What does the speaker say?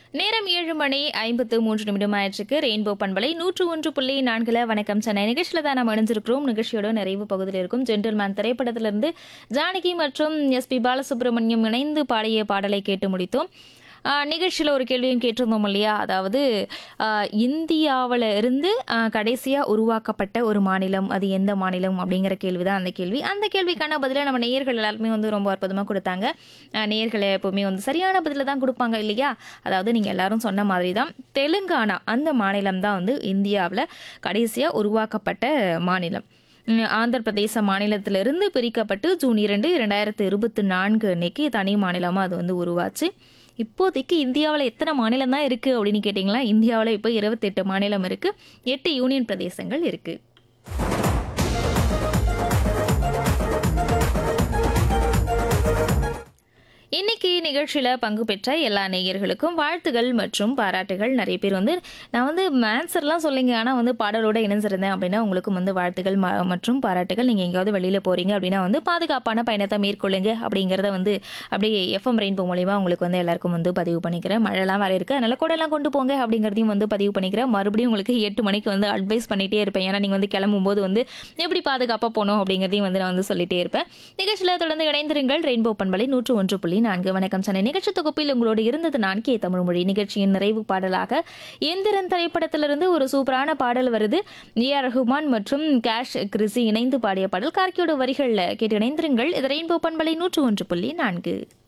நேரம் ஏழு மணி ஐம்பத்து மூன்று நிமிடம் ஆயிடுச்சுக்கு ரெயின்போ பண்பலை நூற்று ஒன்று புள்ளி நான்குல வணக்கம் சென்னை நிகழ்ச்சியில் தான் நம்ம இணைஞ்சிருக்கிறோம் நிகழ்ச்சியோட நிறைவு பகுதியில் இருக்கும் ஜென்டில்மேன் திரைப்படத்திலிருந்து ஜானகி மற்றும் எஸ்பி பாலசுப்ரமணியம் இணைந்து பாடிய பாடலை கேட்டு முடித்தோம் நிகழ்ச்சியில் ஒரு கேள்வியும் கேட்டிருந்தோம் இல்லையா அதாவது இந்தியாவில் இருந்து கடைசியாக உருவாக்கப்பட்ட ஒரு மாநிலம் அது எந்த மாநிலம் அப்படிங்கிற கேள்வி தான் அந்த கேள்வி அந்த கேள்விக்கான பதிலை நம்ம நேயர்கள் எல்லாருமே வந்து ரொம்ப அற்புதமாக கொடுத்தாங்க ஆஹ் நேயர்களை எப்போவுமே வந்து சரியான பதிலை தான் கொடுப்பாங்க இல்லையா அதாவது நீங்கள் எல்லாரும் சொன்ன மாதிரி தான் தெலுங்கானா அந்த மாநிலம் தான் வந்து இந்தியாவில் கடைசியாக உருவாக்கப்பட்ட மாநிலம் உம், ஆந்திர பிரதேச மாநிலத்திலிருந்து பிரிக்கப்பட்டு ஜூன் இரண்டு இரண்டாயிரத்து இருபத்தி நான்கு அன்னைக்கு தனி மாநிலமாக அது வந்து உருவாச்சு இப்போதைக்கு இந்தியாவில் எத்தனை மாநிலம் தான் இருக்குது அப்படின்னு கேட்டிங்களா இந்தியாவில் இப்போ இருபத்தெட்டு மாநிலம் இருக்குது எட்டு யூனியன் பிரதேசங்கள் இருக்குது இன்னைக்கு நிகழ்ச்சியில் பங்கு பெற்ற எல்லா நேயர்களுக்கும் வாழ்த்துகள் மற்றும் பாராட்டுகள் நிறைய பேர் வந்து நான் வந்து ஆன்சர்லாம் சொல்லிங்க ஆனால் வந்து பாடலோட இணைஞ்சிருந்தேன் அப்படின்னா உங்களுக்கும் வந்து வாழ்த்துகள் ம- மற்றும் பாராட்டுகள் நீங்கள் எங்கேயாவது வெளியில் போகிறீங்க அப்படின்னா வந்து பாதுகாப்பான பயணத்தை மேற்கொள்ளுங்க அப்படிங்கிறத வந்து அப்படியே எஃப்எம் ரெயின்போ மூலிமா உங்களுக்கு வந்து எல்லாருக்கும் வந்து பதிவு பண்ணிக்கிறேன் மழைலாம் வர இருக்கு அதனால கூடலாம் கொண்டு போங்க அப்படிங்கிறதையும் வந்து பதிவு பண்ணிக்கிறேன் மறுபடியும் உங்களுக்கு எட்டு மணிக்கு வந்து அட்வைஸ் பண்ணிகிட்டே இருப்பேன் ஏன்னா நீங்கள் வந்து கிளம்பும்போது வந்து எப்படி பாதுகாப்பாக போகணும் அப்படிங்கிறதையும் வந்து நான் வந்து சொல்லிட்டே இருப்பேன் நிகழ்ச்சியில் தொடர்ந்து இணைந்திருங்கள் ரெயின்போ பண்பலை நூற்று ஒன்று புள்ளி நான்கு வணக்கம் சென்னை நிகழ்ச்சி தொகுப்பில் உங்களோடு இருந்தது நான் கே தமிழ்மொழி நிகழ்ச்சியின் நிறைவு பாடலாக எந்திரன் திரைப்படத்திலிருந்து ஒரு சூப்பரான பாடல் வருது ஏ ஆர் ரஹ்மான் மற்றும் கேஷ் கிறிசி இணைந்து பாடிய பாடல் கார்கியோட வரிகளில் கேட்டு இணைந்திருங்கள் இது ரெயின்போ பண்பலை நூற்று ஒன்று புள்ளி நான்கு